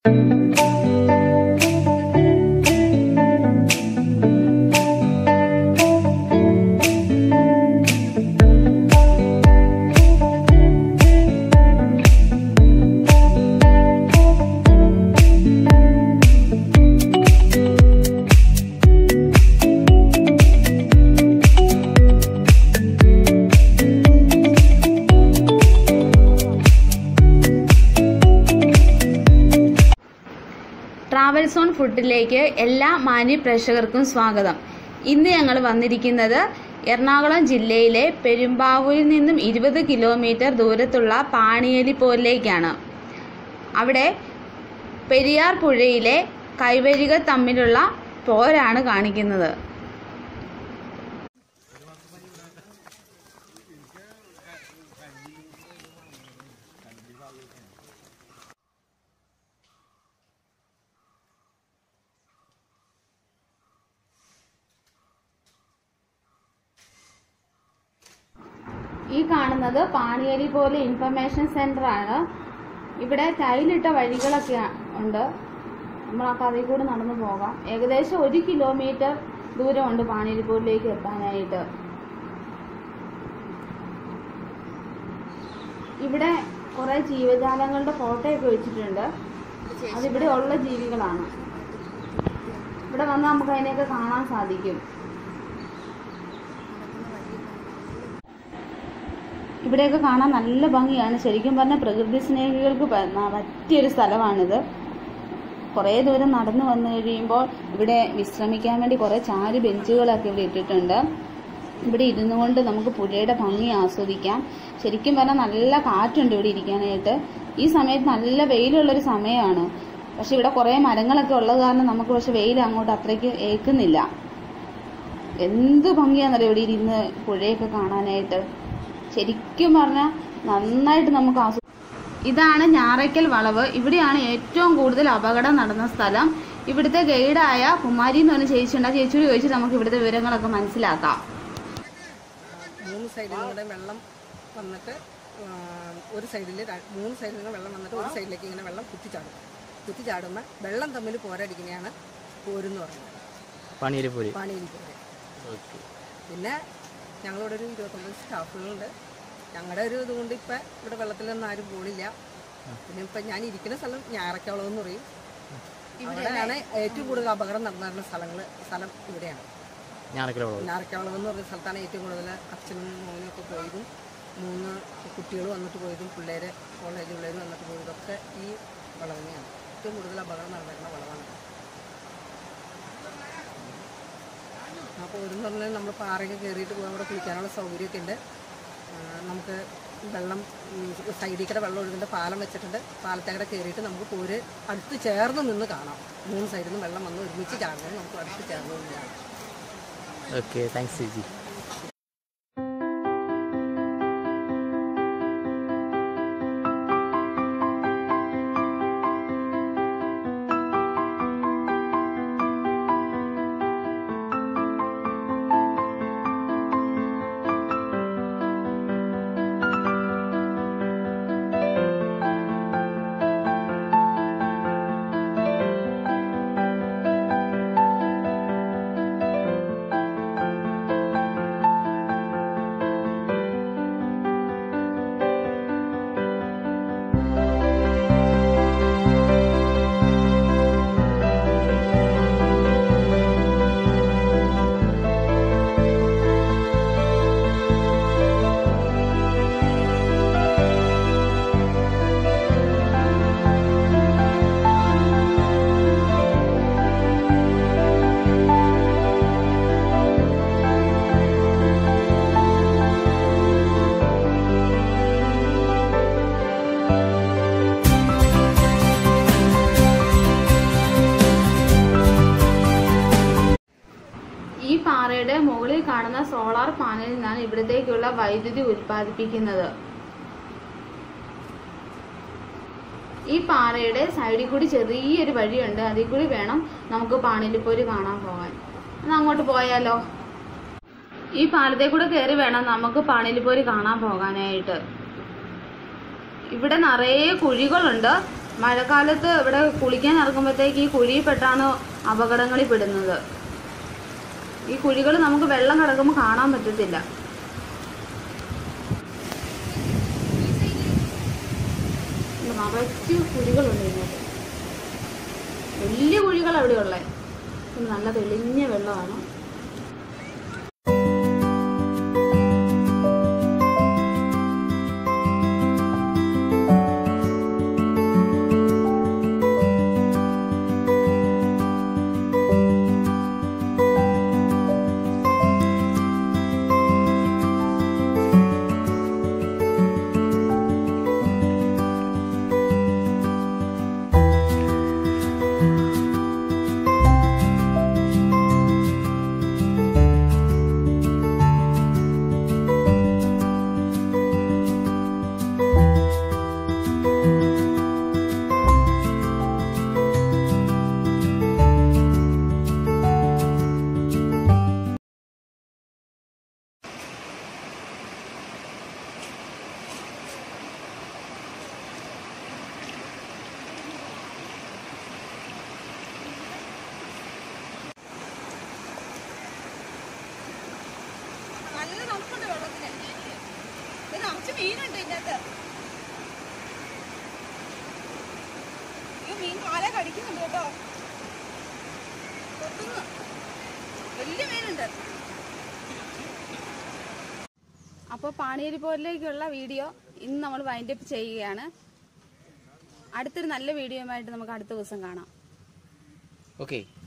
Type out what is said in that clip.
travel zone ഫുഡിലേക്ക് എല്ലാ മാന്യ പ്രേക്ഷകർക്കും സ്വാഗതം ഇന്ന് ഞങ്ങൾ വന്നിരിക്കുന്നത് എറണാകുളം ജില്ലയിലെ പെരുമ്പാവൂരിൽ നിന്നും ഇരുപത് കിലോമീറ്റർ ദൂരത്തുള്ള പാണിയേലിപ്പോരിലേക്കാണ് അവിടെ പെരിയാർ പുഴയിലെ കൈവരികൾ തമ്മിലുള്ള പോരാണ് കാണിക്കുന്നത് ഈ കാണുന്നത് പാണിയേരി പോലെ ഇൻഫർമേഷൻ സെന്റർ ആണ് ഇവിടെ ടൈലിട്ട വഴികളൊക്കെ ഉണ്ട് നമ്മൾ ആ കഥയിൽ കൂടെ നടന്നു പോകാം ഏകദേശം ഒരു കിലോമീറ്റർ ദൂരമുണ്ട് പാണിയേരിപ്പോരിലേക്ക് എത്താനായിട്ട് ഇവിടെ കുറെ ജീവജാലങ്ങളുടെ ഫോട്ടോയൊക്കെ വെച്ചിട്ടുണ്ട് അതിവിടെ ഉള്ള ജീവികളാണ് ഇവിടെ വന്നാൽ നമുക്ക് അതിനെയൊക്കെ കാണാൻ സാധിക്കും ഇവിടെയൊക്കെ കാണാൻ നല്ല ഭംഗിയാണ് ശരിക്കും പറഞ്ഞാൽ പ്രകൃതി സ്നേഹികൾക്ക് പ- ന- പറ്റിയൊരു സ്ഥലമാണിത് കുറേ ദൂരം നടന്നു വന്നു കഴിയുമ്പോൾ ഇവിടെ വിശ്രമിക്കാൻ വേണ്ടി കുറേ ചാരി ബെഞ്ചുകളൊക്കെ ഇവിടെ ഇട്ടിട്ടുണ്ട് ഇവിടെ ഇരുന്നു കൊണ്ട് നമുക്ക് പുഴയുടെ ഭംഗി ആസ്വദിക്കാം ശരിക്കും പറഞ്ഞാൽ നല്ല കാറ്റുണ്ട് ഇവിടെ ഇരിക്കാനായിട്ട് ഈ സമയത്ത് നല്ല വെയിലുള്ളൊരു സമയമാണ് പക്ഷെ ഇവിടെ കുറേ മരങ്ങളൊക്കെ ഉള്ളത് കാരണം നമുക്ക് പക്ഷെ വെയിൽ അങ്ങോട്ട് അത്രയ്ക്ക് ഏൽക്കുന്നില്ല എന്ത് ഭംഗിയാണെന്നറിയോ ഇവിടെ ഇരുന്ന് പുഴയൊക്കെ കാണാനായിട്ട് ശരിക്കും പറഞ്ഞാൽ നന്നായിട്ട് നമുക്ക് ആസ്വ ഇതാണ് ഞാറയ്ക്കൽ വളവ് ഇവിടെയാണ് ഏറ്റവും കൂടുതൽ അപകടം നടന്ന സ്ഥലം ഇവിടുത്തെ ഗൈഡായ കുമാരി എന്ന് പറഞ്ഞ ചേച്ചിയുണ്ട് ആ ചേച്ചിയോട് ചോദിച്ച് നമുക്ക് ഇവിടുത്തെ വിവരങ്ങളൊക്കെ മനസ്സിലാക്കാം മൂന്ന് സൈഡിൽ കൂടെ വെള്ളം വന്നിട്ട് ആ, ഒരു സൈഡിൽ മൂന്ന് സൈഡിൽ നിന്ന് വെള്ളം വന്നിട്ട് ഒരു സൈഡിലേക്ക് ഇങ്ങനെ വെള്ളം കുത്തിച്ചാടും കുത്തിച്ചാടുമ്പോൾ വെള്ളം തമ്മിൽ പോരടിക്കുന്നതാണ് പോരെന്ന് പറയുന്നത് പണിയേരിപ്പോര് പാണിയിൽ പോര് പിന്നെ ഞങ്ങളിവിടെ ഒരു ഇരുപത്തൊമ്പത് സ്റ്റാഫുകളുണ്ട് ഞങ്ങളുടെ ഒരു ഇതുകൊണ്ട് ഇപ്പം ഇവിടെ വെള്ളത്തിലൊന്നും ആരും പോണില്ല പിന്നെ ഇപ്പം ഞാൻ ഇരിക്കുന്ന സ്ഥലം ഞായറക്കവളം എന്ന് പറയും ഇവിടെയാണ് ഏറ്റവും കൂടുതൽ അപകടം നടന്നിരുന്ന സ്ഥലങ്ങൾ സ്ഥലം ഇവിടെയാണ് ഞാറക്കലോളൂ ഞാറക്കവളം എന്ന് പറഞ്ഞ സ്ഥലത്താണ് ഏറ്റവും കൂടുതൽ അച്ഛനും മോനും ഒക്കെ പോയതും മൂന്ന് കുട്ടികൾ വന്നിട്ട് പോയതും പിള്ളേർ കോളേജ് പിള്ളേർ വന്നിട്ട് പോയതൊക്കെ ഈ വളവ് തന്നെയാണ് ഏറ്റവും കൂടുതൽ അപകടം നടന്നിരുന്ന വളവാണ് അപ്പോൾ ഒരു പറഞ്ഞാൽ നമ്മൾ പാറയൊക്കെ കയറിയിട്ട് പോകാൻ അവിടെ കുളിക്കാനുള്ള സൗകര്യമൊക്കെ ഉണ്ട് ആ, നമുക്ക് വെള്ളം സൈഡിൽ കൂടെ വെള്ളം ഒഴുകുന്ന പാലം വെച്ചിട്ടുണ്ട് പാലത്തേക്കടെ കയറിയിട്ട് നമുക്ക് പോര് അടുത്ത് ചേർന്ന് നിന്ന് കാണാം മൂന്ന് സൈഡിൽ നിന്ന് വെള്ളം വന്ന് ഒരുമിച്ച് ചാടുന്നത് നമുക്ക് അടുത്ത് ചേർന്ന് നിന്ന് കാണാം ഓക്കെ താങ്ക്സ് ചേച്ചി ഈ പാറയുടെ മുകളിൽ കാണുന്ന സോളാർ പാനലിൽ നിന്നാണ് ഇവിടത്തേക്കുള്ള വൈദ്യുതി ഉൽപ്പാദിപ്പിക്കുന്നത് ഈ പാറയുടെ സൈഡിൽ കൂടി ചെറിയൊരു വഴിയുണ്ട് അതിൽ കൂടി വേണം നമുക്ക് പാണിലിപ്പോര് കാണാൻ പോകാൻ എന്നാ അങ്ങോട്ട് പോയാലോ ഈ പാലത്തെ കൂടെ കയറി വേണം നമുക്ക് പാണിലിപ്പോര് കാണാൻ പോകാനായിട്ട് ഇവിടെ നിറയെ കുഴികളുണ്ട് മഴക്കാലത്ത് ഇവിടെ കുളിക്കാൻ ഇറങ്ങുമ്പോഴത്തേക്ക് ഈ കുഴിയിൽപ്പെട്ടാണ് അപകടങ്ങളിൽ പെടുന്നത് ഈ കുഴികൾ നമുക്ക് വെള്ളം കിടക്കുമ്പോൾ കാണാൻ പറ്റത്തില്ല നിറച്ച് കുഴികളുണ്ട് ഇതിനകത്ത് വലിയ കുഴികൾ അവിടെ ഉള്ളത് നല്ല തെളിഞ്ഞ വെള്ളമാണ് നല്ല തണുപ്പുണ്ട് വെള്ളത്തിന് ഇത് നിറച്ച് മീനുണ്ട് ഇതിനകത്ത് ഈ മീൻ കാലെ കടിക്കുന്നുണ്ട് കേട്ടോ കൊത്തുന്നു വലിയ മീനുണ്ട് അപ്പോൾ പാണിയേരി പോരിലേക്കുള്ള വീഡിയോ ഇന്ന് നമ്മൾ വൈൻഡപ്പ് ചെയ്യുകയാണ് അടുത്തൊരു നല്ല വീഡിയോയുമായിട്ട് നമുക്ക് അടുത്ത ദിവസം കാണാം ഓക്കെ